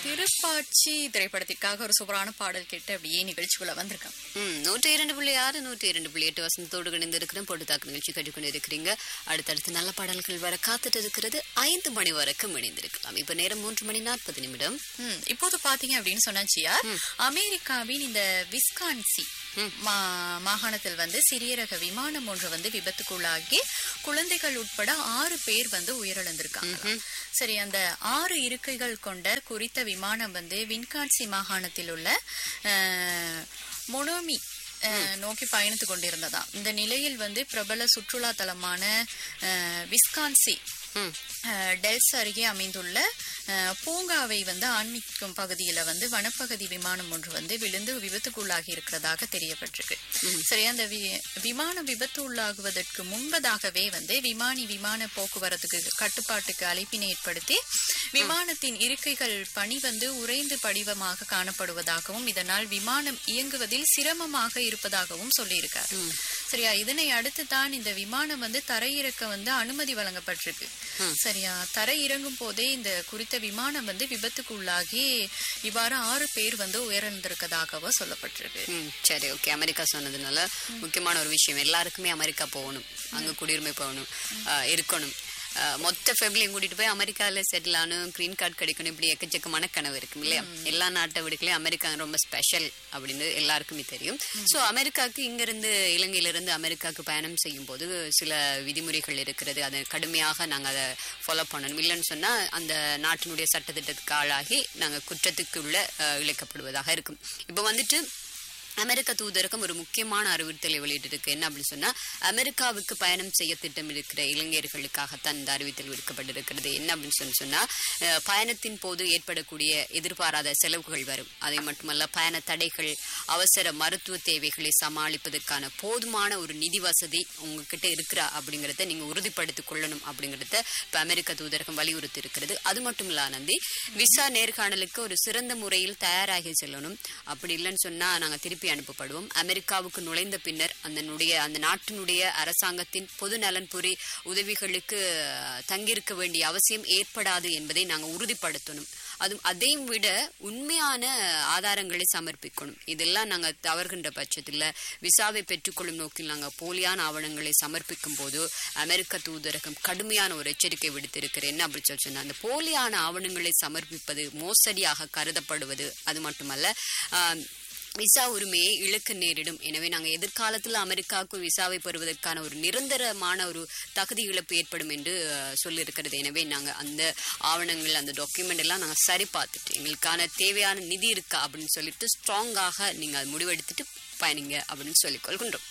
திருப்பாச்சி திரைப்படத்திற்காக ஒரு சூப்பரான பாடல் கேட்டு அப்படியே நிகழ்ச்சிக்குள்ள வந்திருக்கேன் ம் நூற்றி இரண்டு புள்ளி ஆறு நூற்றி இரண்டு புள்ளி எட்டு வசந்தத்தோடு இணைந்து இருக்கிற போட்டு தாக்கு நிகழ்ச்சி கட்டிக்கொண்டு இருக்கிறீங்க அடுத்தடுத்து நல்ல பாடல்கள் வர காத்துட்டு இருக்கிறது ஐந்து மணி வரைக்கும் இணைந்திருக்கலாம் இப்ப நேரம் மூன்று மணி நாற்பது நிமிடம் ம், இப்போது பாத்தீங்க அப்படின்னு சொன்னாச்சியா அமெரிக்காவின் இந்த விஸ்கான்சி மா- மாகாணத்தில் வந்து சிறிய ரக விமானம் ஒன்று வந்து விபத்துக்குள்ளாகி குழந்தைகள் உட்பட ஆறு பேர் வந்து உயிரிழந்திருக்காங்க சரி அந்த ஆறு இருக்கைகள் கொண்ட குறித்த விமானம் வந்து வின்கான்சி மாகாணத்தில் உள்ள அஹ், மொனோமி அஹ், நோக்கி பயணித்து கொண்டிருந்ததாம் இந்த நிலையில் வந்து பிரபல சுற்றுலா தலமான அஹ், விஸ்கான்சி ம் அஹ், டெல்ஸ் அருகே அமைந்துள்ள அஹ், பூங்காவை வந்து ஆன்மீகம் பகுதியில வந்து வனப்பகுதி விமானம் ஒன்று வந்து விழுந்து விபத்துக்குள்ளாகி இருக்கிறதாக தெரியப்பட்டிருக்கு சரி அந்த வி- விமானம் விபத்து உள்ளாகுவதற்கு முன்பதாகவே வந்து விமானி விமான போக்குவரத்துக்கு கட்டுப்பாட்டுக்கு அழைப்பினை ஏற்படுத்தி விமானத்தின் இருக்கைகள் பணி வந்து உறைந்து படிவமாக காணப்படுவதாகவும் இதனால் விமானம் இயங்குவதில் சிரமமாக இருப்பதாகவும் சொல்லியிருக்காரு சரியா இதனை அடுத்து தான் இந்த விமானம் வந்து தரையிறக்க வந்து அனுமதி வழங்கப்பட்டிருக்கு சரியா தரை இறங்கும் போதே இந்த குறித்த விமானம் வந்து விபத்துக்கு உள்ளாகி இவ்வாறு ஆறு பேர் வந்து உயிரிழந்திருக்கதாகவும் சொல்லப்பட்டிருக்கு ம் சரி ஓகே அமெரிக்கா சொன்னதுனால முக்கியமான ஒரு விஷயம் எல்லாருக்குமே அமெரிக்கா போகணும் அங்க குடியுரிமை போகணும் ஆஹ், இருக்கணும் ஆஹ், மொத்த ஃபேமிலியும் கூட்டிட்டு போய் அமெரிக்கால செட்டில் ஆகணும் கிரீன் கார்டு கிடைக்கணும் இப்படி எக்கச்சக்கமான கனவு இருக்கும் இல்லையா எல்லா நாட்டை விடுக்கலையும் அமெரிக்கா ரொம்ப ஸ்பெஷல் அப்படின்னு எல்லாருக்குமே தெரியும் ஸோ அமெரிக்காவுக்கு இங்கிருந்து இலங்கையில இருந்து அமெரிக்காவுக்கு பயணம் செய்யும் போது சில விதிமுறைகள் இருக்கிறது அதை கடுமையாக நாங்க அதை ஃபாலோ பண்ணணும் இல்லைன்னு சொன்னா அந்த நாட்டினுடைய சட்டத்திட்டத்துக்கு ஆளாகி நாங்க குற்றத்துக்கு உள்ள ஆஹ், இழைக்கப்படுவதாக இருக்கும் இப்போ வந்துட்டு அமெரிக்க தூதரகம் ஒரு முக்கியமான அறிவுறுத்தலை வெளியிட்டிருக்கு என்ன அப்படின்னு சொன்னா அமெரிக்காவுக்கு பயணம் செய்ய திட்டமிருக்கிற இளைஞர்களுக்காகத்தான் இந்த அறிவித்தல் விடுக்கப்பட்டிருக்கிறது என்ன அப்படின்னு சொல்லி சொன்னா அஹ், பயணத்தின் போது ஏற்படக்கூடிய எதிர்பாராத செலவுகள் வரும் அதை மட்டுமல்ல பயண தடைகள் அவசர மருத்துவ தேவைகளை சமாளிப்பதற்கான போதுமான ஒரு நிதி வசதி உங்ககிட்ட இருக்கிறா அப்படிங்கறத நீங்க உறுதிப்படுத்திக் கொள்ளணும் அப்படிங்கறத இப்ப அமெரிக்க தூதரகம் வலியுறுத்தி இருக்கிறது அது மட்டும் இல்ல ஆனந்தி விசா நேர்காணலுக்கு ஒரு சிறந்த முறையில் தயாராகி செல்லணும் அப்படி இல்லைன்னு சொன்னா நாங்க திருப்பி அனுப்பப்படுவோம் அமெரிக்காவுக்கு நுழைந்த பின்னர் அதனுடைய அந்த நாட்டினுடைய அரசாங்கத்தின் பொது நலன்புரி உதவிகளுக்கு அஹ், தங்கியிருக்க வேண்டிய அவசியம் ஏற்படாது என்பதை நாங்க உறுதிப்படுத்தணும் அது அதையும் விட உண்மையான ஆதாரங்களை சமர்ப்பிக்கணும் இதெல்லாம் நாங்க தவறுகின்ற பட்சத்தில் விசாவை பெற்றுக்கொள்ளும் நோக்கில் நாங்க போலியான ஆவணங்களை சமர்ப்பிக்கும் போது அமெரிக்க தூதரகம் கடுமையான ஒரு எச்சரிக்கை விடுத்திருக்கிறேன் என்ன அப்படி சொல்லி சொன்னா அந்த போலியான ஆவணங்களை சமர்ப்பிப்பது மோசடியாக கருதப்படுவது அது மட்டுமல்ல ஆஹ், விசா உரிமையை இழக்க நேரிடும் எனவே நாங்க எதிர்காலத்தில் அமெரிக்காவுக்கு விசாவை பெறுவதற்கான ஒரு நிரந்தரமான ஒரு தகுதி இழப்பு ஏற்படும் என்று அஹ், சொல்லியிருக்கிறது எனவே நாங்க அந்த ஆவணங்கள் அந்த டாக்குமெண்ட் எல்லாம் நாங்க சரி பார்த்துட்டு எங்களுக்கான தேவையான நிதி இருக்கா அப்படின்னு சொல்லிட்டு ஸ்ட்ராங்காக நீங்க அது முடிவெடுத்துட்டு பயணிங்க அப்படின்னு சொல்லிக் கொள்கின்றோம்